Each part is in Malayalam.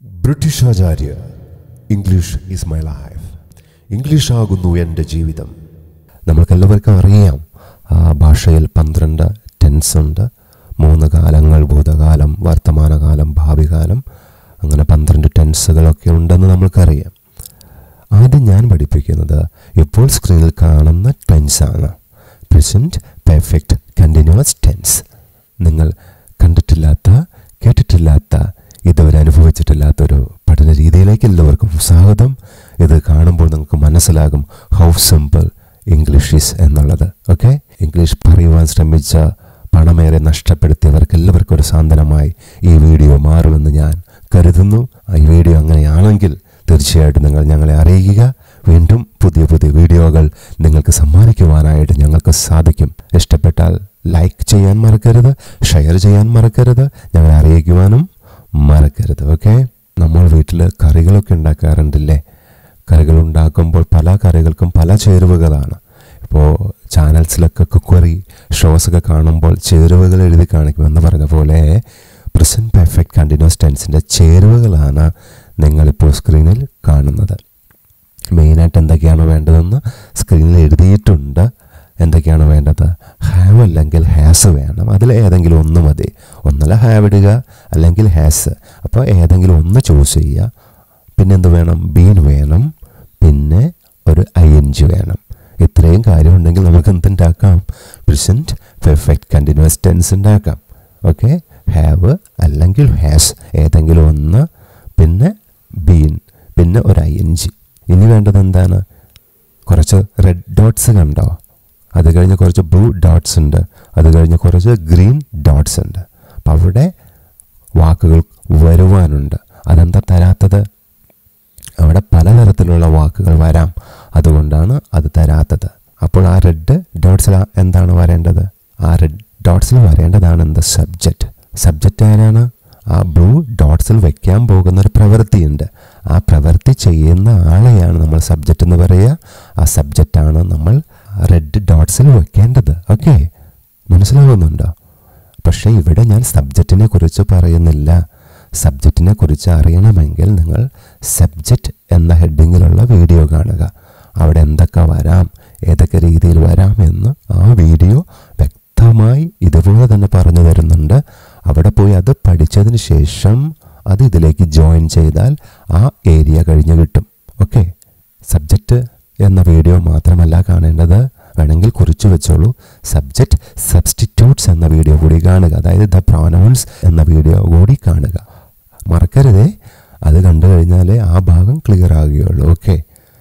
British Acharya English is my life English ആകുന്നു എൻ്റെ ജീവിതം നമ്മൾക്കെല്ലാവർക്കും അറിയാം ആ ഭാഷയിൽ പന്ത്രണ്ട് ടെൻസ് ഉണ്ട് മൂന്ന് കാലങ്ങൾ ഭൂതകാലം വർത്തമാനകാലം ഭാവികാലം അങ്ങനെ പന്ത്രണ്ട് ടെൻസുകളൊക്കെ ഉണ്ടെന്ന് നമ്മൾക്കറിയാം ആദ്യം ഞാൻ പഠിപ്പിക്കുന്നത് ഇപ്പോൾ സ്ക്രീനിൽ കാണുന്ന ടെൻസാണ് പ്രസൻറ്റ് പെർഫെക്റ്റ് കണ്ടിന്യൂസ് ടെൻസ് നിങ്ങൾ കണ്ടിട്ടില്ലാത്ത കേട്ടിട്ടില്ലാത്ത ഇതുവരെ അനുഭവിച്ചിട്ടില്ലാത്തൊരു പഠന രീതിയിലേക്ക് എല്ലാവർക്കും സ്വാഗതം ഇത് കാണുമ്പോൾ നിങ്ങൾക്ക് മനസ്സിലാകും ഹൗ സിമ്പിൾ ഇംഗ്ലീഷ് ഈസ് എന്നുള്ളത് ഓക്കെ ഇംഗ്ലീഷ് പറയുവാൻ ശ്രമിച്ച പണമേറെ നഷ്ടപ്പെടുത്തിയവർക്ക് എല്ലാവർക്കും ഒരു സാന്ത്വനമായി ഈ വീഡിയോ മാറുമെന്ന് ഞാൻ കരുതുന്നു ഈ വീഡിയോ അങ്ങനെയാണെങ്കിൽ തീർച്ചയായിട്ടും നിങ്ങൾ ഞങ്ങളെ അറിയിക്കുക വീണ്ടും പുതിയ പുതിയ വീഡിയോകൾ നിങ്ങൾക്ക് സമ്മാനിക്കുവാനായിട്ട് ഞങ്ങൾക്ക് സാധിക്കും ഇഷ്ടപ്പെട്ടാൽ ലൈക്ക് ചെയ്യാൻ മറക്കരുത് ഷെയർ ചെയ്യാൻ മറക്കരുത് ഞങ്ങളെ അറിയിക്കുവാനും മറക്കരുത് ഓക്കെ നമ്മൾ വീട്ടിൽ കറികളൊക്കെ ഉണ്ടാക്കാറുണ്ടല്ലേ കറികൾ ഉണ്ടാക്കുമ്പോൾ പല കറികൾക്കും പല ചേരുവകളാണ് ഇപ്പോൾ ചാനൽസിലൊക്കെ കുക്കറി ഷോസൊക്കെ കാണുമ്പോൾ ചേരുവകൾ എഴുതി കാണിക്കുമെന്ന് പറഞ്ഞ പോലെ പ്രസൻറ്റ് പെർഫെക്റ്റ് കണ്ടിന്യൂസ് ടെൻസിൻ്റെ ചേരുവകളാണ് നിങ്ങളിപ്പോൾ സ്ക്രീനിൽ കാണുന്നത് മെയിനായിട്ട് എന്തൊക്കെയാണ് വേണ്ടതെന്ന് സ്ക്രീനിൽ എഴുതിയിട്ടുണ്ട് എന്തൊക്കെയാണ് വേണ്ടത് ഹാവ് അല്ലെങ്കിൽ ഹാസ് വേണം അതിൽ ഏതെങ്കിലും ഒന്ന് മതി ഒന്നല്ല ഹാവ് ഇടുക അല്ലെങ്കിൽ ഹാസ് അപ്പോൾ ഏതെങ്കിലും ഒന്ന് ചൂസ് ചെയ്യുക പിന്നെ എന്ത് വേണം ബീൻ വേണം പിന്നെ ഒരു ഐ എൻ ജി വേണം ഇത്രയും കാര്യമുണ്ടെങ്കിൽ നമുക്ക് എന്തുണ്ടാക്കാം പ്രസൻറ്റ് പെർഫെക്റ്റ് കണ്ടിന്യൂസ് ടെൻസ് ഉണ്ടാക്കാം ഓക്കെ ഹാവ് അല്ലെങ്കിൽ ഹാസ് ഏതെങ്കിലും ഒന്ന് പിന്നെ ബീൻ പിന്നെ ഒരു ഐ എൻ ജി ഇനി വേണ്ടത് എന്താണ് കുറച്ച് റെഡ് ഡോട്ട്സ് കണ്ടോ അത് കഴിഞ്ഞ് കുറച്ച് ബ്ലൂ ഡോട്ട്സ് ഉണ്ട് അത് കഴിഞ്ഞ് കുറച്ച് ഗ്രീൻ ഡോട്ട്സ് ഉണ്ട് അപ്പം അവിടെ വാക്കുകൾ വരുവാനുണ്ട് അതെന്താ തരാത്തത് അവിടെ പലതരത്തിലുള്ള വാക്കുകൾ വരാം അതുകൊണ്ടാണ് അത് തരാത്തത് അപ്പോൾ ആ റെഡ് ഡോട്ട്സിൽ എന്താണ് വരേണ്ടത് ആ റെഡ് ഡോട്ട്സിൽ വരേണ്ടതാണ് എന്ത് സബ്ജക്റ്റ് സബ്ജക്റ്റ് ആരാണ് ആ ബ്ലൂ ഡോട്ട്സിൽ വെക്കാൻ പോകുന്ന ഒരു പ്രവൃത്തിയുണ്ട് ആ പ്രവൃത്തി ചെയ്യുന്ന ആളെയാണ് നമ്മൾ സബ്ജക്റ്റ് എന്ന് പറയുക ആ സബ്ജക്റ്റാണ് നമ്മൾ റെഡ് ഡോട്ട്സിൽ വെക്കേണ്ടത് ഓക്കെ മനസ്സിലാവുന്നുണ്ടോ പക്ഷേ ഇവിടെ ഞാൻ സബ്ജക്റ്റിനെ കുറിച്ച് പറയുന്നില്ല സബ്ജക്റ്റിനെ കുറിച്ച് അറിയണമെങ്കിൽ നിങ്ങൾ സബ്ജക്റ്റ് എന്ന ഹെഡിങ്ങിലുള്ള വീഡിയോ കാണുക അവിടെ എന്തൊക്കെ വരാം ഏതൊക്കെ രീതിയിൽ വരാം എന്ന് ആ വീഡിയോ വ്യക്തമായി ഇതുപോലെ തന്നെ പറഞ്ഞു തരുന്നുണ്ട് അവിടെ പോയി അത് പഠിച്ചതിന് ശേഷം അത് ഇതിലേക്ക് ജോയിൻ ചെയ്താൽ ആ ഏരിയ കഴിഞ്ഞ് കിട്ടും ഓക്കെ സബ്ജക്റ്റ് എന്ന വീഡിയോ മാത്രമല്ല കാണേണ്ടത് വേണമെങ്കിൽ കുറിച്ച് വെച്ചോളൂ സബ്ജക്റ്റ് സബ്സ്റ്റിറ്റ്യൂട്ട്സ് എന്ന വീഡിയോ കൂടി കാണുക അതായത് ദ പ്രോനൗൺസ് എന്ന വീഡിയോ കൂടി കാണുക മറക്കരുതേ അത് കണ്ടു കഴിഞ്ഞാലേ ആ ഭാഗം ക്ലിയർ ആകുകയുള്ളൂ ഓക്കെ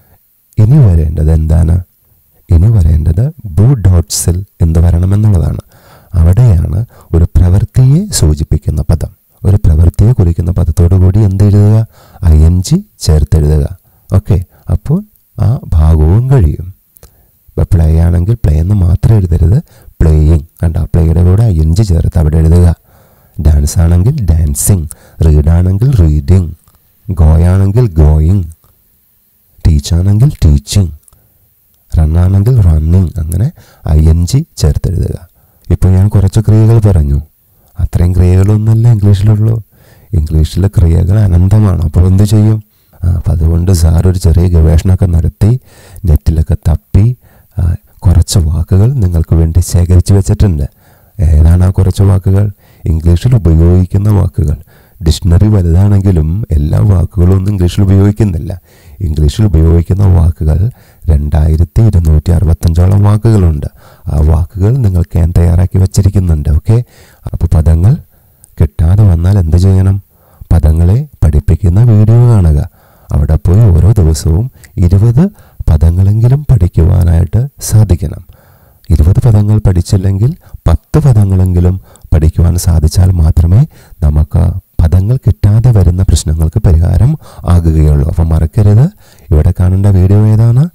ഇനി വരേണ്ടത് എന്താണ് ഇനി വരേണ്ടത് ബ്ലൂ ഡോട്ട്സിൽ എന്ത് വരണമെന്നുള്ളതാണ് അവിടെയാണ് ഒരു പ്രവൃത്തിയെ സൂചിപ്പിക്കുന്ന പദം ഒരു പ്രവൃത്തിയെ കുറിക്കുന്ന പദത്തോടു കൂടി എന്ത് എഴുതുക ഐ എൻ ജി ചേർത്തെഴുതുക ഓക്കെ അപ്പോൾ ആ ഭാഗവും കഴിയും ഇപ്പോൾ പ്ലേ ആണെങ്കിൽ പ്ലേ എന്ന് മാത്രം എഴുതരുത് പ്ലേയിങ് കണ്ട പ്ലേയുടെ കൂടെ ഐ എൻ ജി ചേർത്ത് അവിടെ എഴുതുക ഡാൻസ് ആണെങ്കിൽ ഡാൻസിങ് റീഡ് ആണെങ്കിൽ റീഡിങ് ഗോയാണെങ്കിൽ ഗോയിങ് ടീച്ചാണെങ്കിൽ ടീച്ചിങ് റണ്ണാണെങ്കിൽ റണ്ണിങ് അങ്ങനെ ഐ എൻ ജി ചേർത്തെഴുതുക ഇപ്പോൾ ഞാൻ കുറച്ച് ക്രിയകൾ പറഞ്ഞു അത്രയും ക്രിയകളൊന്നുമല്ല ഇംഗ്ലീഷിലുള്ളൂ ഇംഗ്ലീഷിലെ ക്രിയകൾ അനന്തമാണ് അപ്പോൾ എന്ത് ചെയ്യും അപ്പം അതുകൊണ്ട് സാർ ഒരു ചെറിയ ഗവേഷണമൊക്കെ നടത്തി നെറ്റിലൊക്കെ തപ്പി കുറച്ച് വാക്കുകൾ നിങ്ങൾക്ക് വേണ്ടി ശേഖരിച്ച് വെച്ചിട്ടുണ്ട് ഏതാണ് ആ കുറച്ച് വാക്കുകൾ ഇംഗ്ലീഷിൽ ഉപയോഗിക്കുന്ന വാക്കുകൾ ഡിക്ഷണറി വലുതാണെങ്കിലും എല്ലാ വാക്കുകളും ഒന്നും ഇംഗ്ലീഷിൽ ഉപയോഗിക്കുന്നില്ല ഇംഗ്ലീഷിൽ ഉപയോഗിക്കുന്ന വാക്കുകൾ രണ്ടായിരത്തി ഇരുന്നൂറ്റി അറുപത്തഞ്ചോളം വാക്കുകളുണ്ട് ആ വാക്കുകൾ നിങ്ങൾക്ക് ഞാൻ തയ്യാറാക്കി വച്ചിരിക്കുന്നുണ്ട് ഓക്കെ അപ്പോൾ പദങ്ങൾ കിട്ടാതെ വന്നാൽ എന്ത് ചെയ്യണം പദങ്ങളെ പഠിപ്പിക്കുന്ന വീഡിയോ കാണുക അവിടെ പോയി ഓരോ ദിവസവും ഇരുപത് പദങ്ങളെങ്കിലും പഠിക്കുവാനായിട്ട് സാധിക്കണം ഇരുപത് പദങ്ങൾ പഠിച്ചില്ലെങ്കിൽ പത്ത് പദങ്ങളെങ്കിലും പഠിക്കുവാൻ സാധിച്ചാൽ മാത്രമേ നമുക്ക് പദങ്ങൾ കിട്ടാതെ വരുന്ന പ്രശ്നങ്ങൾക്ക് പരിഹാരം ആകുകയുള്ളൂ അപ്പം മറക്കരുത് ഇവിടെ കാണേണ്ട വീഡിയോ ഏതാണ്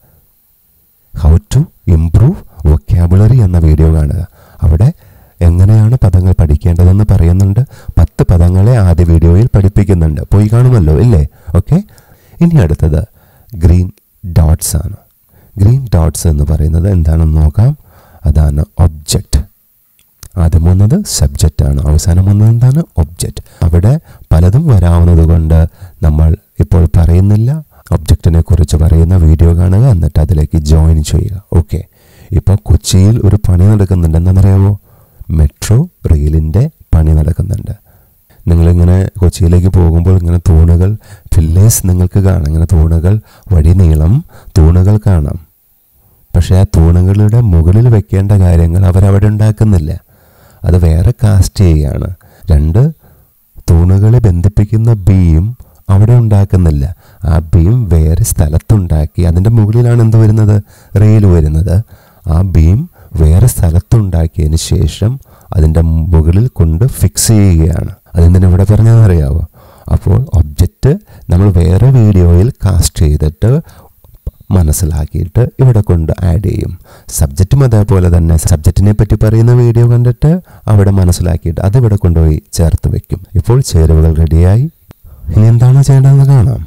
ഹൗ ടു ഇംപ്രൂവ് വൊക്കാബുലറി എന്ന വീഡിയോ കാണുക അവിടെ എങ്ങനെയാണ് പദങ്ങൾ പഠിക്കേണ്ടതെന്ന് പറയുന്നുണ്ട് പത്ത് പദങ്ങളെ ആദ്യ വീഡിയോയിൽ പഠിപ്പിക്കുന്നുണ്ട് പോയി കാണുമല്ലോ ഇല്ലേ ഓക്കെ ഇനി അടുത്തത് ഗ്രീൻ ഡോട്ട്സ് ആണ് ഗ്രീൻ ഡോട്ട്സ് എന്ന് പറയുന്നത് എന്താണെന്ന് നോക്കാം അതാണ് ഒബ്ജക്റ്റ് ആദ്യം വന്നത് സബ്ജക്റ്റ് ആണ് അവസാനം വന്നത് എന്താണ് ഒബ്ജക്റ്റ് അവിടെ പലതും വരാവുന്നത് കൊണ്ട് നമ്മൾ ഇപ്പോൾ പറയുന്നില്ല ഒബ്ജക്റ്റിനെ കുറിച്ച് പറയുന്ന വീഡിയോ കാണുക എന്നിട്ട് അതിലേക്ക് ജോയിൻ ചെയ്യുക ഓക്കെ ഇപ്പോൾ കൊച്ചിയിൽ ഒരു പണി നടക്കുന്നുണ്ട് എന്താണെന്നറിയാമോ മെട്രോ റെയിലിൻ്റെ പണി നടക്കുന്നുണ്ട് നിങ്ങളിങ്ങനെ കൊച്ചിയിലേക്ക് പോകുമ്പോൾ ഇങ്ങനെ തൂണുകൾ ഫില്ലേഴ്സ് നിങ്ങൾക്ക് കാണാം ഇങ്ങനെ തൂണുകൾ വഴി നീളം തൂണുകൾ കാണാം പക്ഷേ ആ തൂണുകളുടെ മുകളിൽ വെക്കേണ്ട കാര്യങ്ങൾ അവരവിടെ ഉണ്ടാക്കുന്നില്ല അത് വേറെ കാസ്റ്റ് ചെയ്യുകയാണ് രണ്ട് തൂണുകളെ ബന്ധിപ്പിക്കുന്ന ബീം അവിടെ ഉണ്ടാക്കുന്നില്ല ആ ബീം വേറെ സ്ഥലത്തുണ്ടാക്കി അതിൻ്റെ മുകളിലാണ് എന്ത് വരുന്നത് റെയിൽ വരുന്നത് ആ ബീം വേറെ സ്ഥലത്തുണ്ടാക്കിയതിന് ശേഷം അതിൻ്റെ മുകളിൽ കൊണ്ട് ഫിക്സ് ചെയ്യുകയാണ് അതെന്തിനാ ഇവിടെ പറഞ്ഞതെന്നറിയാവോ അപ്പോൾ ഒബ്ജക്റ്റ് നമ്മൾ വേറെ വീഡിയോയിൽ കാസ്റ്റ് ചെയ്തിട്ട് മനസ്സിലാക്കിയിട്ട് ഇവിടെ കൊണ്ട് ആഡ് ചെയ്യും സബ്ജക്റ്റും അതേപോലെ തന്നെ സബ്ജക്റ്റിനെ പറ്റി പറയുന്ന വീഡിയോ കണ്ടിട്ട് അവിടെ മനസ്സിലാക്കിയിട്ട് അത് ഇവിടെ കൊണ്ടുപോയി ചേർത്ത് വെക്കും ഇപ്പോൾ ചേരുവകൾ റെഡിയായി ഇനി എന്താണ് ചെയ്യേണ്ടതെന്ന് കാണാം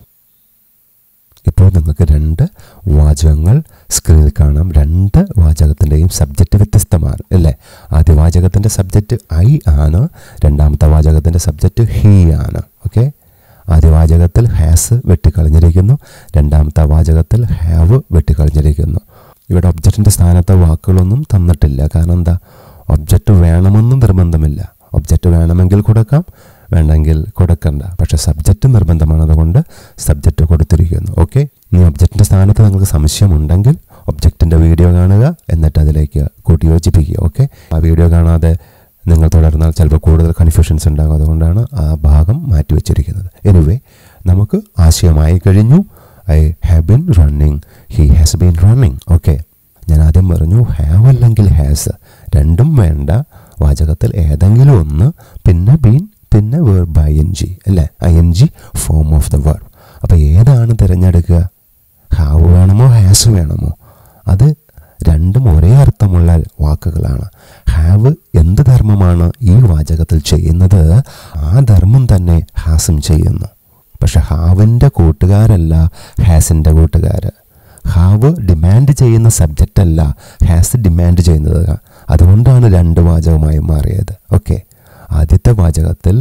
ഇപ്പോൾ നിങ്ങൾക്ക് രണ്ട് വാചകങ്ങൾ സ്ക്രീനിൽ കാണാം രണ്ട് വാചകത്തിൻ്റെയും സബ്ജക്റ്റ് വ്യത്യസ്തമാണ് അല്ലേ ആദ്യ വാചകത്തിൻ്റെ സബ്ജക്റ്റ് ഐ ആണ് രണ്ടാമത്തെ വാചകത്തിൻ്റെ സബ്ജക്റ്റ് ഹീ ആണ് ഓക്കെ ആദ്യ വാചകത്തിൽ ഹാസ് വെട്ടിക്കളഞ്ഞിരിക്കുന്നു രണ്ടാമത്തെ വാചകത്തിൽ ഹാവ് വെട്ടിക്കളഞ്ഞിരിക്കുന്നു ഇവിടെ ഒബ്ജക്റ്റിൻ്റെ സ്ഥാനത്തെ വാക്കുകളൊന്നും തന്നിട്ടില്ല കാരണം എന്താ ഒബ്ജക്റ്റ് വേണമെന്നും നിർബന്ധമില്ല ഒബ്ജക്റ്റ് വേണമെങ്കിൽ കൊടുക്കാം വേണമെങ്കിൽ കൊടുക്കണ്ട പക്ഷെ സബ്ജക്റ്റ് നിർബന്ധമാണ് അതുകൊണ്ട് സബ്ജക്റ്റ് കൊടുത്തിരിക്കുന്നു ഓക്കെ ഇനി ഒബ്ജക്റ്റിൻ്റെ സ്ഥാനത്ത് നിങ്ങൾക്ക് സംശയമുണ്ടെങ്കിൽ ഒബ്ജക്റ്റിൻ്റെ വീഡിയോ കാണുക എന്നിട്ട് അതിലേക്ക് കൂട്ടി യോജിപ്പിക്കുക ഓക്കെ ആ വീഡിയോ കാണാതെ നിങ്ങൾ തുടർന്നാൽ ചിലപ്പോൾ കൂടുതൽ കൺഫ്യൂഷൻസ് ഉണ്ടാകും അതുകൊണ്ടാണ് ആ ഭാഗം മാറ്റി വെച്ചിരിക്കുന്നത് എനിവേ നമുക്ക് ആശയമായി കഴിഞ്ഞു I have been running he has been running okay ഞാൻ ആദ്യം പറഞ്ഞു ഹാവ് അല്ലെങ്കിൽ ഹാസ് രണ്ടും വേണ്ട വാചകത്തിൽ ഏതെങ്കിലും ഒന്ന് പിന്നെ ബീൻ പിന്നെ വേർബ് ഐ എൻ ജി അല്ലേ I N G form of the verb അപ്പോൾ ഏതാണ് തിരഞ്ഞെടുക്കുക ഹാവ് വേണമോ ഹാസ് വേണമോ അത് രണ്ടും ഒരേ അർത്ഥമുള്ള വാക്കുകളാണ് ഹാവ് എന്ത് ധർമ്മമാണ് ഈ വാചകത്തിൽ ചെയ്യുന്നത് ആ ധർമ്മം തന്നെ ഹാസും ചെയ്യുന്നു പക്ഷെ ഹാവിൻ്റെ കൂട്ടുകാരല്ല ഹാസിൻ്റെ കൂട്ടുകാർ ഹാവ് ഡിമാൻഡ് ചെയ്യുന്ന സബ്ജക്റ്റ് അല്ല ഹാസ് ഡിമാൻഡ് ചെയ്യുന്നത് അതുകൊണ്ടാണ് രണ്ട് വാചകമായി മാറിയത് ഓക്കെ ആദ്യത്തെ വാചകത്തിൽ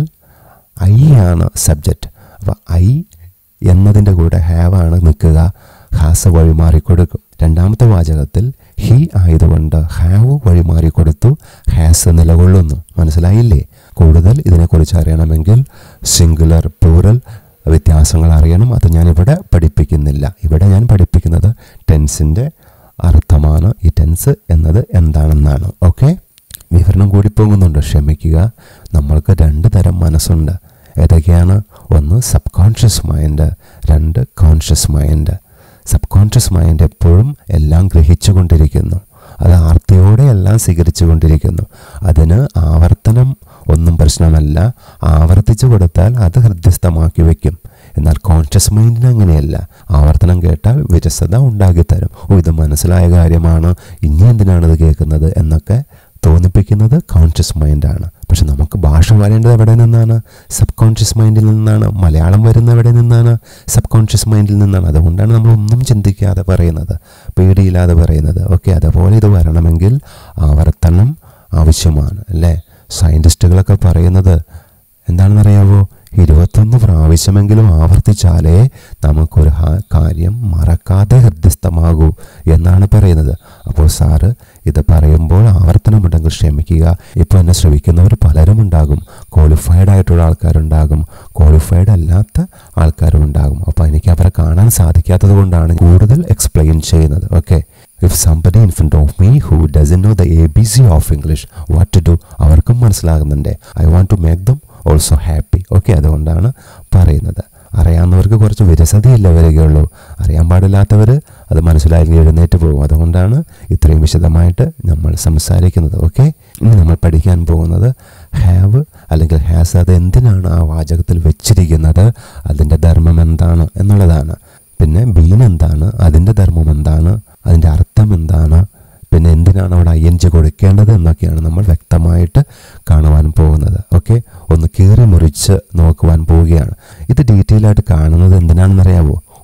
ഐ ആണ് സബ്ജക്റ്റ് അപ്പോൾ ഐ എന്നതിൻ്റെ കൂടെ ഹാവ് ആണ് നിൽക്കുക ഹാസ് വഴിമാറിക്കൊടുക്കും രണ്ടാമത്തെ വാചകത്തിൽ ഹി ആയതുകൊണ്ട് ഹാവ് വഴിമാറിക്കൊടുത്തു ഹാസ് നിലകൊള്ളുന്നു മനസ്സിലായില്ലേ കൂടുതൽ ഇതിനെക്കുറിച്ച് അറിയണമെങ്കിൽ സിംഗുലർ പ്ലൂറൽ വ്യത്യാസങ്ങൾ അറിയണം അത് ഞാൻ ഇവിടെ പഠിപ്പിക്കുന്നില്ല ഇവിടെ ഞാൻ പഠിപ്പിക്കുന്നത് ടെൻസിൻ്റെ അർത്ഥമാണ് ഈ ടെൻസ് എന്നത് എന്താണെന്നാണ് ഓക്കെ വിവരണം കൂടി പോകുന്നുണ്ട് ക്ഷമിക്കുക നമ്മൾക്ക് രണ്ട് തരം മനസ്സുണ്ട് ഏതൊക്കെയാണ് ഒന്ന് സബ് കോൺഷ്യസ് മൈൻഡ് രണ്ട് conscious mind subconscious mind എപ്പോഴും എല്ലാം ഗ്രഹിച്ചു കൊണ്ടിരിക്കുന്നു അത് ആർത്തിയോടെ എല്ലാം സ്വീകരിച്ചു കൊണ്ടിരിക്കുന്നു അതിന് ആവർത്തനം ഒന്നും പ്രശ്നമല്ല ആവർത്തിച്ചു കൊടുത്താൽ അത് ഹൃദ്യസ്ഥമാക്കി വയ്ക്കും എന്നാൽ കോൺഷ്യസ് മൈൻഡിന് അങ്ങനെയല്ല ആവർത്തനം കേട്ടാൽ വിരസത ഉണ്ടാക്കിത്തരും ഓ ഇത് മനസ്സിലായ കാര്യമാണ് ഇനി എന്തിനാണ് ഇത് കേൾക്കുന്നത് എന്നൊക്കെ തോന്നിപ്പിക്കുന്നത് കോൺഷ്യസ് മൈൻഡാണ് പക്ഷെ നമുക്ക് ഭാഷ വരേണ്ടത് എവിടെ നിന്നാണ് സബ് കോൺഷ്യസ് മൈൻഡിൽ നിന്നാണ് മലയാളം വരുന്ന എവിടെ നിന്നാണ് സബ് കോൺഷ്യസ് മൈൻഡിൽ നിന്നാണ് അതുകൊണ്ടാണ് നമ്മൾ ഒന്നും ചിന്തിക്കാതെ പറയുന്നത് പേടിയില്ലാതെ പറയുന്നത് ഓക്കെ അതുപോലെ ഇത് വരണമെങ്കിൽ ആവർത്തനം ആവശ്യമാണ് അല്ലേ സയൻറ്റിസ്റ്റുകളൊക്കെ പറയുന്നത് എന്താണെന്നറിയാവോ ഇരുപത്തൊന്ന് പ്രാവശ്യമെങ്കിലും ആവർത്തിച്ചാലേ നമുക്കൊരു ഹാ- കാര്യം മറക്കാതെ ഹൃദ്യസ്ഥമാകൂ എന്നാണ് പറയുന്നത് അപ്പോൾ സാറ് ഇത് പറയുമ്പോൾ ആവർത്തനമുണ്ടെങ്കിൽ ക്ഷമിക്കുക ഇപ്പോൾ എന്നെ ശ്രമിക്കുന്നവർ പലരും ഉണ്ടാകും ക്വാളിഫൈഡ് ആയിട്ടുള്ള ആൾക്കാരുണ്ടാകും ക്വാളിഫൈഡ് അല്ലാത്ത ആൾക്കാരും ഉണ്ടാകും അപ്പോൾ എനിക്ക് അവരെ കാണാൻ സാധിക്കാത്തത് കൊണ്ടാണ് കൂടുതൽ എക്സ്പ്ലെയിൻ ചെയ്യുന്നത് okay if somebody in front of me who doesn't know the A B C of English what to do അവർക്കും മനസ്സിലാകുന്നുണ്ട് I want to make them also happy okay അതുകൊണ്ടാണ് പറയുന്നത് അറിയാവുന്നവർക്ക് കുറച്ച് വിരസതയല്ലേ വരികയുള്ളൂ അറിയാൻ പാടില്ലാത്തവർ അത് മനസ്സിലായെങ്കിൽ എഴുന്നേറ്റ് പോകും അതുകൊണ്ടാണ് ഇത്രയും വിശദമായിട്ട് നമ്മൾ സംസാരിക്കുന്നത് ഓക്കെ ഇനി നമ്മൾ പഠിക്കാൻ പോകുന്നത് ഹാവ് അല്ലെങ്കിൽ ഹാസ് അത് എന്തിനാണ് ആ വാചകത്തിൽ വെച്ചിരിക്കുന്നത് അതിൻ്റെ ധർമ്മം എന്താണ് എന്നുള്ളതാണ് പിന്നെ ബീൻ എന്താണ് അതിൻ്റെ ധർമ്മം എന്താണ് അതിൻ്റെ അർത്ഥം എന്താണ് പിന്നെ എന്തിനാണ് അവിടെ ഐ എൻ ജി കൊടുക്കേണ്ടത് എന്നൊക്കെയാണ് നമ്മൾ വ്യക്തമായിട്ട് കാണുവാൻ പോകുന്നത് ഓക്കെ ഒന്ന് കീറി മുറിച്ച് നോക്കുവാൻ പോവുകയാണ് ഇത് ഡീറ്റെയിൽ ആയിട്ട് കാണുന്നത് എന്തിനാണെന്നറിയാവോ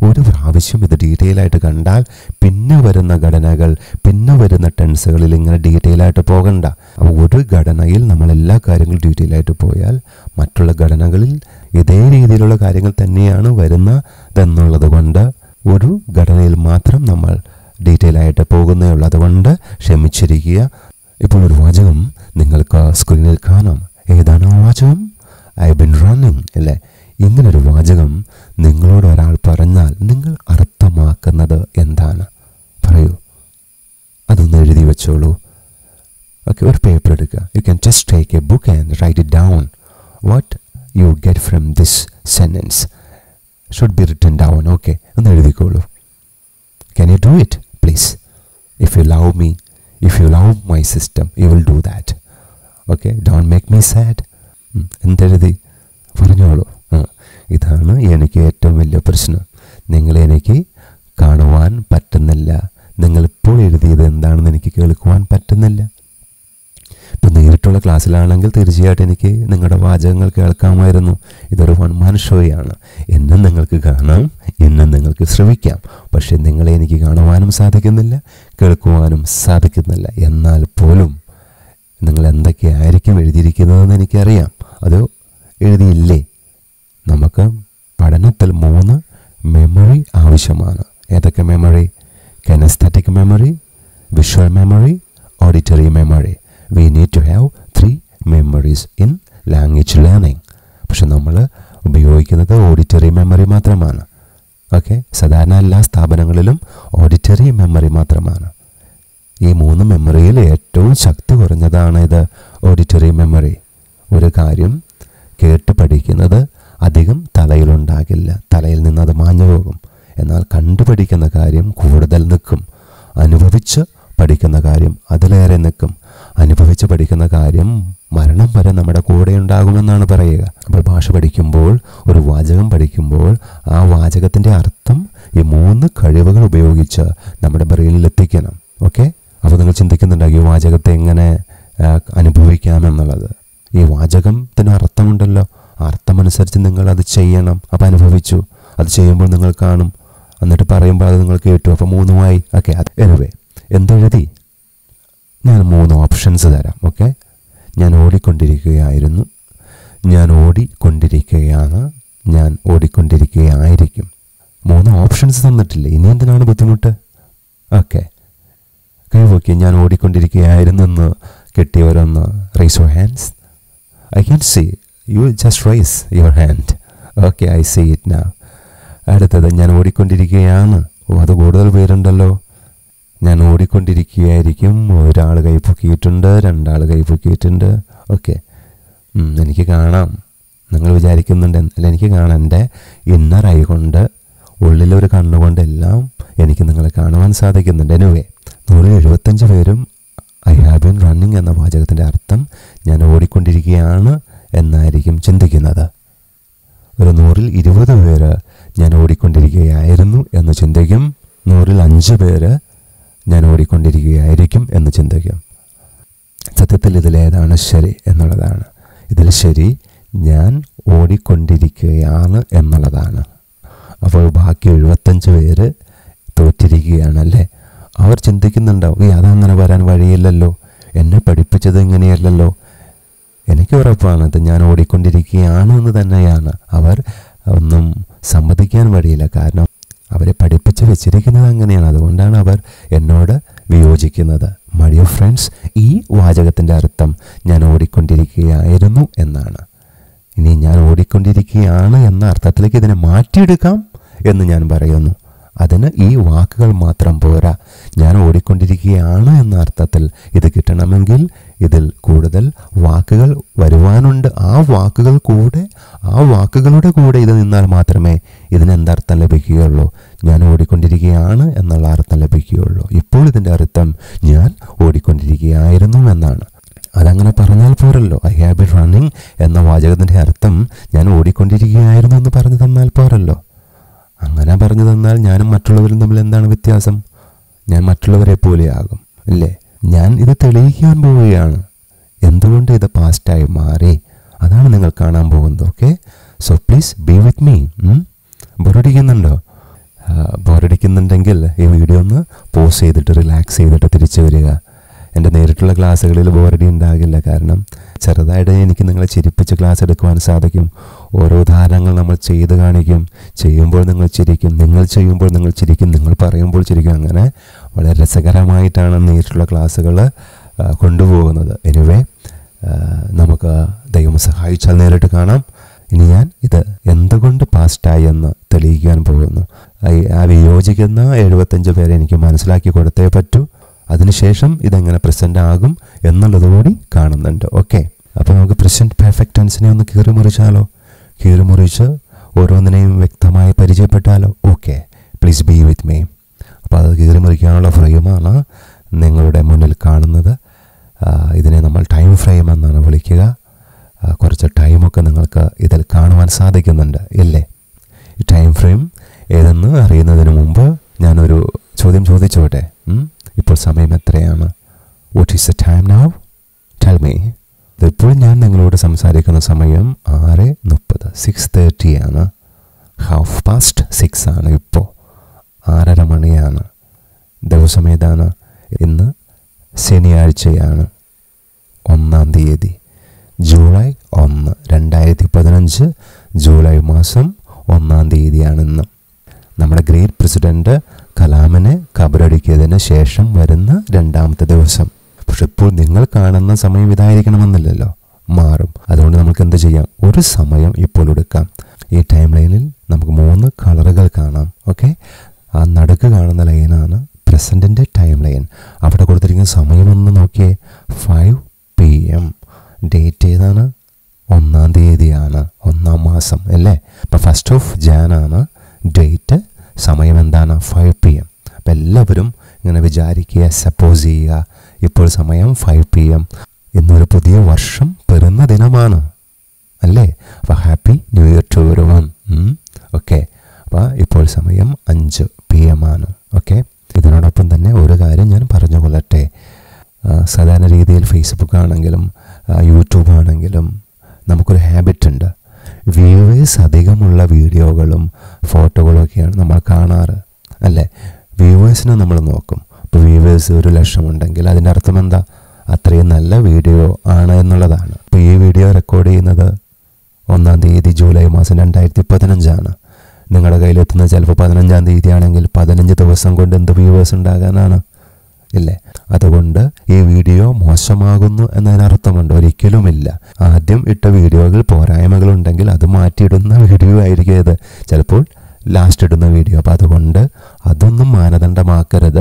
ഒരു പ്രാവശ്യം ഇത് ഡീറ്റെയിൽ ആയിട്ട് കണ്ടാൽ പിന്നെ വരുന്ന ഘടനകൾ പിന്നെ വരുന്ന ടെൻസുകളിൽ ഇങ്ങനെ ഡീറ്റെയിൽ ആയിട്ട് പോകണ്ട അപ്പോൾ ഒരു ഘടനയിൽ നമ്മൾ എല്ലാ കാര്യങ്ങളും ഡീറ്റെയിൽ ആയിട്ട് പോയാൽ മറ്റുള്ള ഘടനകളിൽ ഇതേ രീതിയിലുള്ള കാര്യങ്ങൾ തന്നെയാണ് വരുന്നതെന്നുള്ളത് കൊണ്ട് ഒരു ഘടനയിൽ മാത്രം നമ്മൾ ഡീറ്റെയിൽ ആയിട്ട് പോകുന്നേ ഉള്ളൂ അതുകൊണ്ട് ക്ഷമിച്ചിരിക്കുക ഇപ്പോൾ ഒരു വാചകം നിങ്ങൾക്ക് സ്ക്രീനിൽ കാണാം ഏതാണ് ആ വാചകം ഐ ബിൻ റണ്ണിങ് അല്ലേ ഇങ്ങനൊരു വാചകം നിങ്ങളോട് ഒരാൾ പറഞ്ഞാൽ നിങ്ങൾ അർത്ഥമാക്കുന്നത് എന്താണ് പറയൂ അതൊന്ന് എഴുതി വെച്ചോളൂ ഓക്കെ ഒരു പേപ്പർ എടുക്കുക you can just take a book and write it down what you get from this sentence should be written down okay ഒന്ന് എഴുതിക്കോളൂ can you do it please if you love me if you love my sister you will do that okay don't make me sad എന്തെഴുതി പറഞ്ഞോളൂ ആ ഇതാണ് എനിക്ക് ഏറ്റവും വലിയ പ്രശ്നം നിങ്ങളെനിക്ക് കാണുവാൻ പറ്റുന്നില്ല നിങ്ങളിപ്പോൾ എഴുതിയത് എന്താണെന്ന് എനിക്ക് കേൾക്കുവാൻ പറ്റുന്നില്ല ഇപ്പം നേരിട്ടുള്ള ക്ലാസ്സിലാണെങ്കിൽ തീർച്ചയായിട്ടും എനിക്ക് നിങ്ങളുടെ വാചകങ്ങൾ കേൾക്കാമായിരുന്നു ഇതൊരു വൺ മാൻ ഷോയാണ് എന്നും നിങ്ങൾക്ക് കാണാം എന്നും നിങ്ങൾക്ക് ശ്രമിക്കാം പക്ഷേ നിങ്ങളെ എനിക്ക് കാണുവാനും സാധിക്കുന്നില്ല കേൾക്കുവാനും സാധിക്കുന്നില്ല എന്നാൽ പോലും നിങ്ങൾ എന്തൊക്കെയായിരിക്കും എഴുതിയിരിക്കുന്നതെന്ന് എനിക്കറിയാം അത് എഴുതിയില്ലേ നമുക്ക് പഠനത്തിൽ മൂന്ന് മെമ്മറി ആവശ്യമാണ് ഏതൊക്കെ memory kinesthetic memory visual memory auditory memory we need to have three memories in language learning പക്ഷെ നമ്മൾ ഉപയോഗിക്കുന്നത് ഓഡിറ്ററി മെമ്മറി മാത്രമാണ് ഓക്കെ സാധാരണ എല്ലാ സ്ഥാപനങ്ങളിലും ഓഡിറ്ററി മെമ്മറി മാത്രമാണ് ഈ മൂന്ന് മെമ്മറിയിൽ ഏറ്റവും ശക്തി കുറഞ്ഞതാണ് ഇത് ഓഡിറ്ററി മെമ്മറി ഒരു കാര്യം കേട്ട് പഠിക്കുന്നത് അധികം തലയിലുണ്ടാകില്ല തലയിൽ നിന്ന് അത് മാഞ്ഞു പോകും എന്നാൽ കണ്ടുപഠിക്കുന്ന കാര്യം കൂടുതൽ നിൽക്കും അനുഭവിച്ച് പഠിക്കുന്ന കാര്യം അതിലേറെ നിൽക്കും അനുഭവിച്ച് പഠിക്കുന്ന കാര്യം മരണം വരെ നമ്മുടെ കൂടെ ഉണ്ടാകുമെന്നാണ് പറയുക അപ്പോൾ ഭാഷ പഠിക്കുമ്പോൾ ഒരു വാചകം പഠിക്കുമ്പോൾ ആ വാചകത്തിൻ്റെ അർത്ഥം ഈ മൂന്ന് കഴിവുകൾ ഉപയോഗിച്ച് നമ്മുടെ ബ്രെയിനിൽ എത്തിക്കണം ഓക്കെ അപ്പോൾ നിങ്ങൾ ചിന്തിക്കുന്നുണ്ടാകും ഈ വാചകത്തെ എങ്ങനെ ആ, അനുഭവിക്കാമെന്നുള്ളത് ഈ വാചകത്തിന് അർത്ഥമുണ്ടല്ലോ ആ അർത്ഥമനുസരിച്ച് നിങ്ങൾ അത് ചെയ്യണം അപ്പോൾ അനുഭവിച്ചു അത് ചെയ്യുമ്പോൾ നിങ്ങൾ കാണും എന്നിട്ട് പറയുമ്പോൾ അത് നിങ്ങൾ കേട്ടു അപ്പോൾ മൂന്നുമായി ഓക്കെ എനിവേ എന്തെഴുതി ഞാൻ മൂന്ന് ഓപ്ഷൻസ് തരാം ഓക്കെ ഞാൻ ഓടിക്കൊണ്ടിരിക്കുകയായിരുന്നു ഞാൻ ഓടിക്കൊണ്ടിരിക്കുകയാണ് ഞാൻ ഓടിക്കൊണ്ടിരിക്കുകയായിരിക്കും മൂന്ന് ഓപ്ഷൻസ് തന്നിട്ടില്ലേ ഇനി എന്തിനാണ് ബുദ്ധിമുട്ട് ഓക്കെ കൈവോക്കി ഞാൻ ഓടിക്കൊണ്ടിരിക്കുകയായിരുന്നു എന്ന് കിട്ടിയവരൊന്ന് raise your hands I can see you just raise your hand okay I see it നാ അടുത്തത് ഞാൻ ഓടിക്കൊണ്ടിരിക്കുകയാണ് ഓ അത് കൂടുതൽ പേരുണ്ടല്ലോ ഞാൻ ഓടിക്കൊണ്ടിരിക്കുകയായിരിക്കും ഒരാൾ കൈ പൊക്കിയിട്ടുണ്ട് രണ്ടാൾ കൈ പൊക്കിയിട്ടുണ്ട് ഓക്കെ എനിക്ക് കാണാം നിങ്ങൾ വിചാരിക്കുന്നുണ്ട് അല്ല എനിക്ക് കാണാം എൻ്റെ ഇന്നർ ഐ കൊണ്ട് ഉള്ളിലൊരു കണ്ണുകൊണ്ടെല്ലാം എനിക്ക് നിങ്ങളെ കാണുവാൻ സാധിക്കുന്നുണ്ട് എനിവേ നൂറിൽ എഴുപത്തഞ്ച് പേരും ഐ ഹാവ് ബിൻ റണ്ണിങ് എന്ന വാചകത്തിൻ്റെ അർത്ഥം ഞാൻ ഓടിക്കൊണ്ടിരിക്കുകയാണ് എന്നായിരിക്കും ചിന്തിക്കുന്നത് ഒരു നൂറിൽ ഇരുപത് പേര് ഞാൻ ഓടിക്കൊണ്ടിരിക്കുകയായിരുന്നു എന്ന് ചിന്തിക്കും നൂറിൽ അഞ്ച് പേര് ഞാൻ ഓടിക്കൊണ്ടിരിക്കുകയായിരിക്കും എന്ന് ചിന്തിക്കും സത്യത്തിൽ ഇതിലേതാണ് ശരി എന്നുള്ളതാണ് ഇതിൽ ശരി ഞാൻ ഓടിക്കൊണ്ടിരിക്കുകയാണ് എന്നുള്ളതാണ് അപ്പോൾ ബാക്കി എഴുപത്തഞ്ച് പേര് തോറ്റിരിക്കുകയാണല്ലേ അവർ ചിന്തിക്കുന്നുണ്ടാവും ഈ അതങ്ങനെ വരാൻ വഴിയില്ലല്ലോ എന്നെ പഠിപ്പിച്ചത് ഇങ്ങനെയല്ലല്ലോ എനിക്ക് ഉറപ്പാണത് ഞാൻ ഓടിക്കൊണ്ടിരിക്കുകയാണ് എന്ന് തന്നെയാണ് അവർ ഒന്നും സമ്മതിക്കാൻ വഴിയില്ല കാരണം അവരെ പഠിപ്പിച്ച് വെച്ചിരിക്കുന്നത് അങ്ങനെയാണ് അതുകൊണ്ടാണ് അവർ എന്നോട് വിയോജിക്കുന്നത് മടിയ ഫ്രണ്ട്സ് ഈ വാചകത്തിൻ്റെ അർത്ഥം ഞാൻ ഓടിക്കൊണ്ടിരിക്കുകയായിരുന്നു എന്നാണ് ഇനി ഞാൻ ഓടിക്കൊണ്ടിരിക്കുകയാണ് എന്ന അർത്ഥത്തിലേക്ക് ഇതിനെ മാറ്റിയെടുക്കാം എന്ന് ഞാൻ പറയുന്നു അതിന് ഈ വാക്കുകൾ മാത്രം പോരാ ഞാൻ ഓടിക്കൊണ്ടിരിക്കുകയാണ് എന്ന അർത്ഥത്തിൽ ഇത് കിട്ടണമെങ്കിൽ ഇതിൽ കൂടുതൽ വാക്കുകൾ വരുവാനുണ്ട് ആ വാക്കുകൾ കൂടെ ആ വാക്കുകളുടെ കൂടെ ഇത് നിന്നാൽ മാത്രമേ ഇതിന് എന്തർത്ഥം ലഭിക്കുകയുള്ളൂ ഞാൻ ഓടിക്കൊണ്ടിരിക്കുകയാണ് എന്നുള്ള അർത്ഥം ലഭിക്കുകയുള്ളൂ ഇപ്പോൾ ഇതിൻ്റെ അർത്ഥം ഞാൻ ഓടിക്കൊണ്ടിരിക്കുകയായിരുന്നു എന്നാണ് അതങ്ങനെ പറഞ്ഞാൽ പോരല്ലോ ഐ ഹാവ് ബിൻ റണ്ണിങ് എന്ന വാചകത്തിൻ്റെ അർത്ഥം ഞാൻ ഓടിക്കൊണ്ടിരിക്കുകയായിരുന്നു എന്ന് പറഞ്ഞു തന്നാൽ പോരല്ലോ അങ്ങനെ പറഞ്ഞു തന്നാൽ ഞാനും മറ്റുള്ളവരും തമ്മിൽ എന്താണ് വ്യത്യാസം ഞാൻ മറ്റുള്ളവരെ പോലെയാകും ഇല്ലേ ഞാൻ ഇത് തെളിയിക്കാൻ പോവുകയാണ് എന്തുകൊണ്ട് ഇത് പാസ്റ്റായി മാറി അതാണ് നിങ്ങൾ കാണാൻ പോകുന്നത് okay so please be with me ബോറടിക്കുന്നുണ്ടോ റിലാക്സ് ചെയ്തിട്ട് തിരിച്ചു വരിക എൻ്റെ നേരിട്ടുള്ള ക്ലാസ്സുകളിൽ ബോറടി ഉണ്ടാകില്ല കാരണം ചെറുതായിട്ട് എനിക്ക് നിങ്ങളെ ചിരിപ്പിച്ച് ക്ലാസ് എടുക്കുവാൻ സാധിക്കും ഓരോ ഉദാഹരണങ്ങൾ നമ്മൾ ചെയ്ത് കാണിക്കും ചെയ്യുമ്പോൾ നിങ്ങൾ ചിരിക്കും നിങ്ങൾ ചെയ്യുമ്പോൾ നിങ്ങൾ ചിരിക്കും നിങ്ങൾ പറയുമ്പോൾ ചിരിക്കും അങ്ങനെ വളരെ രസകരമായിട്ടാണ് നേരിട്ടുള്ള ക്ലാസ്സുകൾ കൊണ്ടുപോകുന്നത് എനിവേ നമുക്ക് ദൈവം സഹായിച്ചാൽ നേരിട്ട് കാണാം ഇനി ഞാൻ ഇത് എന്തുകൊണ്ട് പാസ്റ്റായി എന്ന് തെളിയിക്കാൻ പോകുന്നു ഈ- ആ വിയോജിക്കുന്ന എഴുപത്തഞ്ച് പേരെ എനിക്ക് മനസ്സിലാക്കി കൊടുത്തേ പറ്റൂ അതിനുശേഷം ഇതെങ്ങനെ പ്രസൻ്റ് ആകും എന്നുള്ളത് കൂടി കാണുന്നുണ്ട് ഓക്കെ അപ്പോൾ നമുക്ക് പ്രസൻറ്റ് പെർഫെക്റ്റ് ടെൻസിനെ ഒന്ന് കീറി മുറിച്ചാലോ കീറി മുറിച്ച് ഓരോന്നിനെയും വ്യക്തമായി പരിചയപ്പെട്ടാലോ okay please be with me അപ്പോൾ അത് കീറി മുറിക്കാനുള്ള ഫ്രെയിമാണ് നിങ്ങളുടെ മുന്നിൽ കാണുന്നത് ആ, ഇതിനെ നമ്മൾ ടൈം ഫ്രെയിം എന്നാണ് വിളിക്കുക ആ, കുറച്ച് ടൈമൊക്കെ നിങ്ങൾക്ക് ഇതിൽ കാണുവാൻ സാധിക്കുന്നുണ്ട് ഇല്ലേ ഈ ടൈം ഫ്രെയിം ഏതെന്ന് അറിയുന്നതിന് മുമ്പ് ഞാനൊരു ചോദ്യം ചോദിച്ചോട്ടെ ഉം? ഇപ്പോൾ സമയം എത്രയാണ് what is the time now tell me ഇപ്പോൾ ഞാൻ നിങ്ങളോട് സംസാരിക്കുന്ന സമയം ആറ് മുപ്പത് സിക്സ് തേർട്ടി ആണ് ഹാഫ് പാസ്റ്റ് സിക്സ് ആണ് ഇപ്പോൾ ആറര മണിയാണ് ദിവസം ഏതാണ് ഇന്ന് ശനിയാഴ്ചയാണ് ഒന്നാം തീയതി ജൂലൈ ഒന്ന് രണ്ടായിരത്തി പതിനഞ്ച് ജൂലൈ മാസം ഒന്നാം തീയതിയാണ് ഇന്ന് നമ്മുടെ ഗ്രേറ്റ് പ്രസിഡന്റ് കലാമിനെ കബറടിക്കിയതിന് ശേഷം വരുന്ന രണ്ടാമത്തെ ദിവസം പക്ഷെ ഇപ്പോൾ നിങ്ങൾ കാണുന്ന സമയം ഇതായിരിക്കണമെന്നില്ലല്ലോ മാറും അതുകൊണ്ട് നമുക്ക് എന്ത് ചെയ്യാം ഒരു സമയം ഇപ്പോൾ എടുക്കാം ഈ ടൈം ലൈനിൽ നമുക്ക് മൂന്ന് കളറുകൾ കാണാം ഓക്കെ ആ നടുക്ക് കാണുന്ന ലൈനാണ് പ്രസൻറ്റിൻ്റെ ടൈം ലൈൻ അവിടെ കൊടുത്തിരിക്കുന്ന സമയമൊന്ന് നോക്കിയേ ഫൈവ് പി എം ഡേറ്റ് ഏതാണ് ഒന്നാം തീയതിയാണ് ഒന്നാം മാസം അല്ലേ അപ്പം ഫസ്റ്റ് ഓഫ് ജാൻ ആണ് ഡേറ്റ് സമയം എന്താണ് ഫൈവ് പി എം അപ്പം എല്ലാവരും ഇങ്ങനെ വിചാരിക്കുക സപ്പോസ് ചെയ്യുക ഇപ്പോൾ സമയം ഫൈവ് പി എം ഇന്നൊരു പുതിയ വർഷം പിറന്ന ദിനമാണ് അല്ലേ അപ്പോൾ ഹാപ്പി ന്യൂ ഇയർ ടു ഒരു വൺ ഓക്കെ അപ്പോൾ ഇപ്പോൾ സമയം അഞ്ച് പി എം ആണ് ഓക്കെ ഇതിനോടൊപ്പം തന്നെ ഒരു കാര്യം ഞാൻ പറഞ്ഞു കൊള്ളട്ടെ ആ, സാധാരണ രീതിയിൽ ഫേസ്ബുക്ക് ആണെങ്കിലും ആ, യൂട്യൂബ് ആണെങ്കിലും നമുക്കൊരു ഹാബിറ്റ് ഉണ്ട് വ്യൂവേഴ്സ് അധികമുള്ള വീഡിയോകളും ഫോട്ടോകളൊക്കെയാണ് നമ്മൾ കാണാറ് അല്ലേ വ്യൂവേഴ്സിനെ നമ്മൾ നോക്കും ഇപ്പോൾ വ്യൂവേഴ്സ് ഒരു ലക്ഷമുണ്ടെങ്കിൽ അതിൻ്റെ അർത്ഥം എന്താ അത്രയും നല്ല വീഡിയോ ആണ് എന്നുള്ളതാണ് ഇപ്പോൾ ഈ വീഡിയോ റെക്കോർഡ് ചെയ്യുന്നത് ഒന്നാം തീയതി ജൂലൈ മാസം രണ്ടായിരത്തി പതിനഞ്ചാണ് നിങ്ങളുടെ കയ്യിലെത്തുന്നത് ചിലപ്പോൾ പതിനഞ്ചാം തീയതി ആണെങ്കിൽ പതിനഞ്ച് ദിവസം കൊണ്ട് എന്ത് വ്യൂവേഴ്സ് ഉണ്ടാകാനാണ് ഇല്ലേ അതുകൊണ്ട് ഈ വീഡിയോ മോശമാകുന്നു എന്നതിനർത്ഥമുണ്ട് ഒരിക്കലുമില്ല ആദ്യം ഇട്ട വീഡിയോകൾ പോരായ്മകളുണ്ടെങ്കിൽ അത് മാറ്റിയിടുന്ന വീഡിയോ ആയിരിക്കും ഇത് ചിലപ്പോൾ ലാസ്റ്റ് ഇടുന്ന വീഡിയോ അപ്പോൾ അതുകൊണ്ട് അതൊന്നും മാനദണ്ഡമാക്കരുത്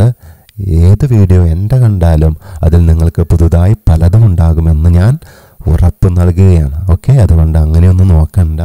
ഏത് വീഡിയോ എൻ്റെ കണ്ടാലും അതിൽ നിങ്ങൾക്ക് പുതുതായി പലതും ഉണ്ടാകുമെന്ന് ഞാൻ ഉറപ്പ് നൽകുകയാണ് ഓക്കെ അതുകൊണ്ട് അങ്ങനെയൊന്നും നോക്കണ്ട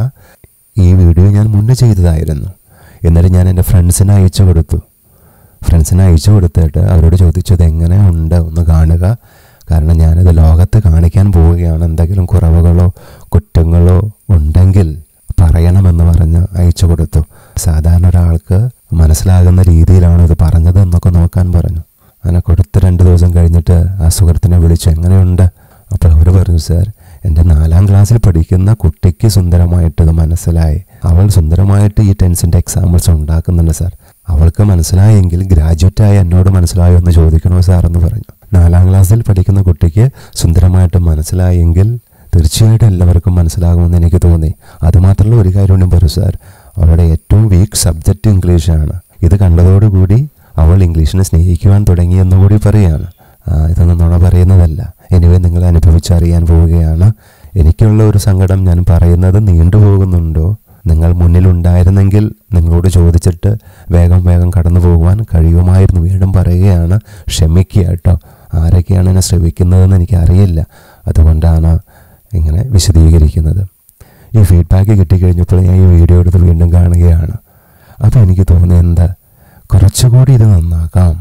ഈ വീഡിയോ ഞാൻ മുന്നേ ചെയ്തതായിരുന്നു എന്നിട്ട് ഞാൻ എൻ്റെ ഫ്രണ്ട്സിന് അയച്ചു കൊടുത്തു ഫ്രണ്ട്സിന് അയച്ചു കൊടുത്തിട്ട് അവരോട് ചോദിച്ചത് എങ്ങനെ ഉണ്ട് ഒന്ന് കാണുക കാരണം ഞാനിത് ലോകത്ത് കാണിക്കാൻ പോവുകയാണ് എന്തെങ്കിലും കുറവുകളോ കുറ്റങ്ങളോ ഉണ്ടെങ്കിൽ പറയണമെന്ന് പറഞ്ഞ് അയച്ചു കൊടുത്തു സാധാരണ ഒരാൾക്ക് മനസ്സിലാകുന്ന രീതിയിലാണ് ഇത് പറഞ്ഞത് എന്നൊക്കെ നോക്കാൻ പറഞ്ഞു അങ്ങനെ കൊടുത്ത് രണ്ട് ദിവസം കഴിഞ്ഞിട്ട് ആ സുഹൃത്തിനെ വിളിച്ചു എങ്ങനെയുണ്ട് അപ്പോൾ അവർ പറഞ്ഞു സാർ എൻ്റെ നാലാം ക്ലാസ്സിൽ പഠിക്കുന്ന കുട്ടിക്ക് സുന്ദരമായിട്ട് ഇത് മനസ്സിലായി അവൾ സുന്ദരമായിട്ട് ഈ ടെൻസിൻ്റെ എക്സാമ്പിൾസ് ഉണ്ടാക്കുന്നുണ്ട് സാർ അവൾക്ക് മനസ്സിലായെങ്കിൽ ഗ്രാജുവേറ്റായി എന്നോട് മനസ്സിലായോ എന്ന് ചോദിക്കണോ സാർ എന്ന് പറഞ്ഞു നാലാം ക്ലാസ്സിൽ പഠിക്കുന്ന കുട്ടിക്ക് സുന്ദരമായിട്ട് മനസ്സിലായെങ്കിൽ തീർച്ചയായിട്ടും എല്ലാവർക്കും മനസ്സിലാകുമെന്ന് എനിക്ക് തോന്നി അതുമാത്രമല്ല ഒരു കാര്യം കൂടി പറയൂ സാർ അവളുടെ ഏറ്റവും വീക്ക് സബ്ജക്റ്റ് ഇംഗ്ലീഷാണ് ഇത് കണ്ടതോടുകൂടി അവൾ ഇംഗ്ലീഷിനെ സ്നേഹിക്കുവാൻ തുടങ്ങി എന്നുകൂടി പറയുകയാണ് ആ, ഇതൊന്നും നുണ പറയുന്നതല്ല എനിവേ നിങ്ങൾ അനുഭവിച്ചറിയാൻ പോവുകയാണ് എനിക്കുള്ള ഒരു സങ്കടം ഞാൻ പറയുന്നത് നീണ്ടുപോകുന്നുണ്ടോ നിങ്ങൾ മുന്നിലുണ്ടായിരുന്നെങ്കിൽ നിങ്ങളോട് ചോദിച്ചിട്ട് വേഗം വേഗം കടന്നു പോകുവാൻ കഴിയുമായിരുന്നു വീണ്ടും പറയുകയാണ് ക്ഷമിക്കുക കേട്ടോ ആരൊക്കെയാണ് എന്നെ ശ്രമിക്കുന്നതെന്ന് എനിക്കറിയില്ല അതുകൊണ്ടാണ് ഇങ്ങനെ വിശദീകരിക്കുന്നത് ഈ ഫീഡ്ബാക്ക് കിട്ടിക്കഴിഞ്ഞപ്പോൾ ഞാൻ ഈ വീഡിയോ എടുത്ത് വീണ്ടും കാണുകയാണ് അപ്പോൾ എനിക്ക് തോന്നിയത് എന്താ കുറച്ചുകൂടി ഇത് നന്നാക്കാം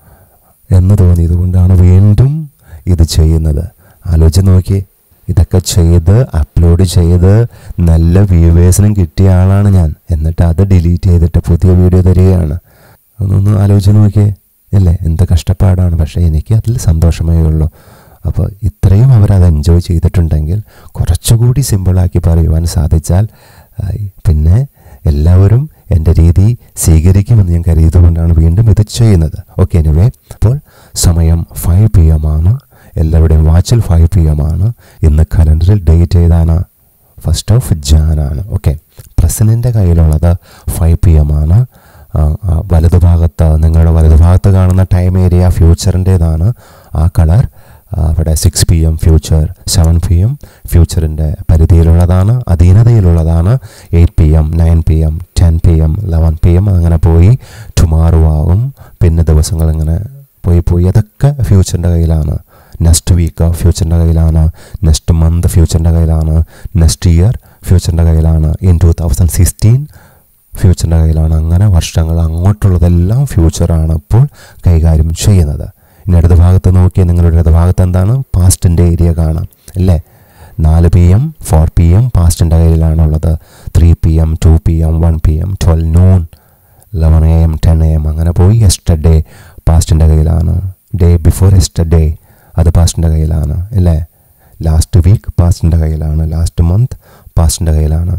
എന്ന് തോന്നിയത് കൊണ്ടാണ് വീണ്ടും ഇത് ചെയ്യുന്നത് ആലോചിച്ച് നോക്കി ഇതൊക്കെ ചെയ്ത് അപ്ലോഡ് ചെയ്ത് നല്ല വ്യൂവേഴ്സിനും കിട്ടിയ ആളാണ് ഞാൻ എന്നിട്ട് അത് ഡിലീറ്റ് ചെയ്തിട്ട് പുതിയ വീഡിയോ തരികയാണ് ഒന്നൊന്ന് ആലോചിച്ച് നോക്കിയേ അല്ലേ എന്ത് കഷ്ടപ്പാടാണ് പക്ഷേ എനിക്ക് അതിൽ സന്തോഷമേ ഉള്ളൂ അപ്പോൾ ഇത്രയും അവരത് എൻജോയ് ചെയ്തിട്ടുണ്ടെങ്കിൽ കുറച്ചുകൂടി സിമ്പിളാക്കി പറയുവാൻ സാധിച്ചാൽ ആയി. പിന്നെ എല്ലാവരും എൻ്റെ എൻ്റെ രീതി സ്വീകരിക്കുമെന്ന് ഞാൻ കരുതിയതുകൊണ്ടാണ് വീണ്ടും ഇത് ചെയ്യുന്നത് ഓക്കെ എനിവേ അപ്പോൾ സമയം ഫൈവ് പി എം ആണ് എല്ലാവരുടെയും വാച്ചിൽ ഫൈവ് പി എം ആണ് ഇന്ന് കലണ്ടറിൽ ഡേറ്റ് ഏതാണ് ഫസ്റ്റ് ഓഫ് ജാൻ ആണ് ഓക്കെ പ്രസിഡൻ്റെ കയ്യിലുള്ളത് ഫൈവ് പി എം ആണ് ആ, ആ, വലതുഭാഗത്ത് നിങ്ങളുടെ വലതുഭാഗത്ത് കാണുന്ന ടൈം ഏരിയ ഫ്യൂച്ചറിൻ്റേതാണ് ആ കളർ അവിടെ six P M future seven P M ഫ്യൂച്ചറിൻ്റെ പരിധിയിലുള്ളതാണ് അധീനതയിലുള്ളതാണ് eight P M nine P M ten P M eleven P M അങ്ങനെ പോയി ടുമാറോ ആവും പിന്നെ ദിവസങ്ങൾ ഇങ്ങനെ പോയി പോയി അതൊക്കെ ഫ്യൂച്ചറിൻ്റെ കയ്യിലാണ് നെക്സ്റ്റ് വീക്ക് ഫ്യൂച്ചറിൻ്റെ കയ്യിലാണ് നെക്സ്റ്റ് മന്ത് ഫ്യൂച്ചറിൻ്റെ കയ്യിലാണ് നെക്സ്റ്റ് ഇയർ ഫ്യൂച്ചറിൻ്റെ കയ്യിലാണ് ഇൻ ടു തൗസൻഡ് സിക്സ്റ്റീൻ ഫ്യൂച്ചറിൻ്റെ കയ്യിലാണ് അങ്ങനെ വർഷങ്ങൾ അങ്ങോട്ടുള്ളതെല്ലാം ഫ്യൂച്ചറാണ് ഇപ്പോൾ കൈകാര്യം ചെയ്യുന്നത് ഇനി ഇടത് ഭാഗത്ത് നോക്കിയാൽ നിങ്ങളുടെ ഇടത് ഭാഗത്ത് എന്താണ് പാസ്റ്റിൻ്റെ ഏരിയ കാണാം അല്ലേ നാല് P M four P M പാസ്റ്റിൻ്റെ കയ്യിലാണുള്ളത് three P M two P M one P M twelve noon eleven A M ten A M അങ്ങനെ പോയി എസ്റ്റർഡേ പാസ്റ്റിൻ്റെ കയ്യിലാണ് ഡേ ബിഫോർ എസ്റ്റർഡേ അത് പാസ്റ്റിൻ്റെ കയ്യിലാണ് അല്ലേ ലാസ്റ്റ് വീക്ക് പാസ്റ്റിൻ്റെ കയ്യിലാണ് ലാസ്റ്റ് മന്ത് പാസ്റ്റിൻ്റെ കയ്യിലാണ്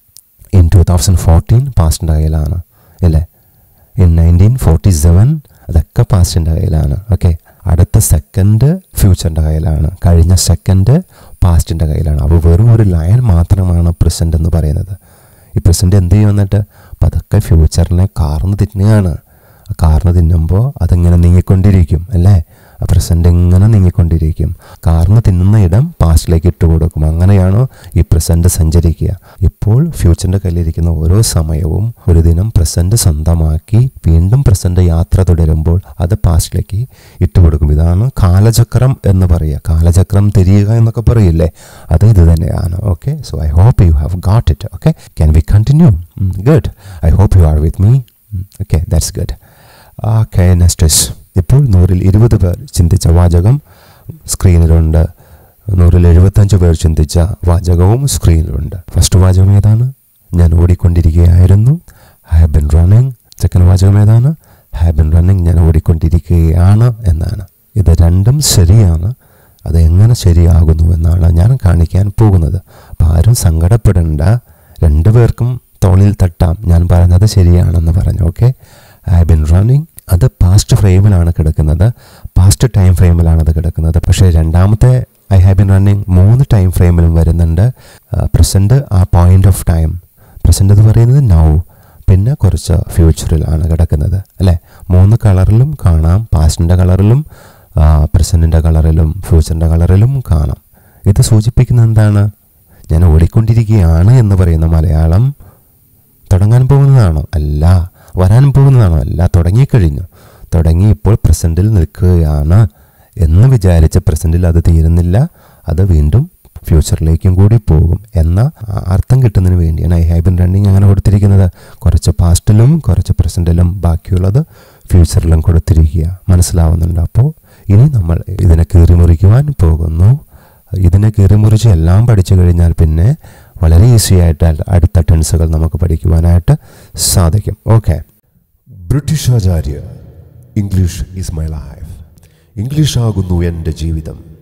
ഇൻ ടു തൗസൻഡ് ഫോർട്ടീൻ പാസ്റ്റിൻ്റെ കയ്യിലാണ് അല്ലേ ഇൻ നയൻറ്റീൻ ഫോർട്ടി സെവൻ അതൊക്കെ പാസ്റ്റിൻ്റെ കയ്യിലാണ് ഓക്കെ അടുത്ത സെക്കൻഡ് ഫ്യൂച്ചറിൻ്റെ കയ്യിലാണ് കഴിഞ്ഞ സെക്കൻഡ് പാസ്റ്റിൻ്റെ കയ്യിലാണ് അപ്പോൾ വെറും ഒരു ലയൻ മാത്രമാണ് പ്രസൻറ്റ് എന്ന് പറയുന്നത് ഈ പ്രസൻറ്റ് എന്ത് ചെയ്യും എന്നിട്ട് അപ്പം അതൊക്കെ ഫ്യൂച്ചറിനെ കാർന്ന് തിന്നുകയാണ് കാർന്ന് തിന്നുമ്പോൾ അതിങ്ങനെ നീങ്ങിക്കൊണ്ടിരിക്കും അല്ലേ ആ പ്രസൻറ്റ് ഇങ്ങനെ നീങ്ങിക്കൊണ്ടിരിക്കും കാർന്ന് തിന്നുന്ന ഇടം പാസ്റ്റിലേക്ക് ഇട്ട് കൊടുക്കും അങ്ങനെയാണ് ഈ പ്രസൻറ്റ് സഞ്ചരിക്കുക ഇപ്പോൾ ഫ്യൂച്ചറിൻ്റെ കയ്യിലിരിക്കുന്ന ഓരോ സമയവും ഒരു ദിനം പ്രസൻറ്റ് സ്വന്തമാക്കി വീണ്ടും പ്രസൻറ്റ് യാത്ര തുടരുമ്പോൾ അത് പാസ്റ്റിലേക്ക് ഇട്ട് കൊടുക്കും ഇതാണ് കാലചക്രം എന്ന് പറയുക കാലചക്രം തിരിയുക എന്നൊക്കെ പറയില്ലേ അത് ഇത് തന്നെയാണ് okay so I hope you have got it okay can we continue good I hope you are with me okay that's good okay next is ഇപ്പോൾ നൂറിൽ ഇരുപത് പേർ ചിന്തിച്ച വാചകം സ്ക്രീനിലുണ്ട് നൂറിൽ എഴുപത്തഞ്ച് പേർ ചിന്തിച്ച വാചകവും സ്ക്രീനിലുണ്ട് ഫസ്റ്റ് വാചകം ഏതാണ് ഞാൻ ഓടിക്കൊണ്ടിരിക്കുകയായിരുന്നു ഹാവ് ബിൻ റണ്ണിങ് സെക്കൻഡ് വാചകം ഏതാണ് ഹാവ് ബിൻ റണ്ണിങ് ഞാൻ ഓടിക്കൊണ്ടിരിക്കുകയാണ് എന്നാണ് ഇത് രണ്ടും ശരിയാണ് അത് എങ്ങനെ ശരിയാകുന്നു എന്നാണ് ഞാൻ കാണിക്കാൻ പോകുന്നത് അപ്പം ആരും സങ്കടപ്പെടേണ്ട രണ്ടുപേർക്കും തോളിൽ തട്ടാം ഞാൻ പറഞ്ഞത് ശരിയാണെന്ന് പറഞ്ഞു ഓക്കെ ഐ ബിൻ റണ്ണിങ് അത് പാസ്റ്റ് ഫ്രെയിമിലാണ് കിടക്കുന്നത് പാസ്റ്റ് ടൈം ഫ്രെയിമിലാണ് അത് കിടക്കുന്നത് പക്ഷേ രണ്ടാമത്തെ ഐ ഹാവ് ബിൻ റണ്ണിങ് മൂന്ന് ടൈം ഫ്രെയിമിലും വരുന്നുണ്ട് പ്രസൻറ്റ് ആ പോയിന്റ് ഓഫ് ടൈം പ്രസൻറ്റ് എന്ന് പറയുന്നത് നൗ പിന്നെ കുറച്ച് ഫ്യൂച്ചറിലാണ് കിടക്കുന്നത് അല്ലേ മൂന്ന് കളറിലും കാണാം പാസ്റ്റിൻ്റെ കളറിലും പ്രസൻറ്റിൻ്റെ കളറിലും ഫ്യൂച്ചറിൻ്റെ കളറിലും കാണാം ഇത് സൂചിപ്പിക്കുന്നത് എന്താണ് ഞാൻ ഓടിക്കൊണ്ടിരിക്കുകയാണ് എന്ന് പറയുന്ന മലയാളം തുടങ്ങാൻ പോകുന്നതാണോ അല്ല വരാൻ പോകുന്നതാണോ അല്ല തുടങ്ങിക്കഴിഞ്ഞു തുടങ്ങി ഇപ്പോൾ പ്രസൻറ്റിൽ നിൽക്കുകയാണ് എന്ന് വിചാരിച്ച് പ്രസൻറ്റിൽ അത് തീരുന്നില്ല അത് വീണ്ടും ഫ്യൂച്ചറിലേക്കും കൂടി പോകും എന്ന അർത്ഥം കിട്ടുന്നതിന് വേണ്ടിയാണ് ഐ ഹാവ് ബിൻ റണ്ണിങ് അങ്ങനെ കൊടുത്തിരിക്കുന്നത് കുറച്ച് പാസ്റ്റിലും കുറച്ച് പ്രസൻറ്റിലും ബാക്കിയുള്ളത് ഫ്യൂച്ചറിലും കൊടുത്തിരിക്കുക മനസ്സിലാവുന്നുണ്ട് അപ്പോൾ ഇനി നമ്മൾ ഇതിനെ കീറിമുറിക്കുവാൻ പോകുന്നു ഇതിനെ കീറിമുറിച്ച് എല്ലാം പഠിച്ചു കഴിഞ്ഞാൽ പിന്നെ വളരെ ഈസി ആയിട്ട് അടുത്ത ടെൻസുകൾ നമുക്ക് പഠിക്കുവാനായിട്ട് സാധിക്കും okay British Acharya English is my life English ആകുന്നു എൻ്റെ ജീവിതം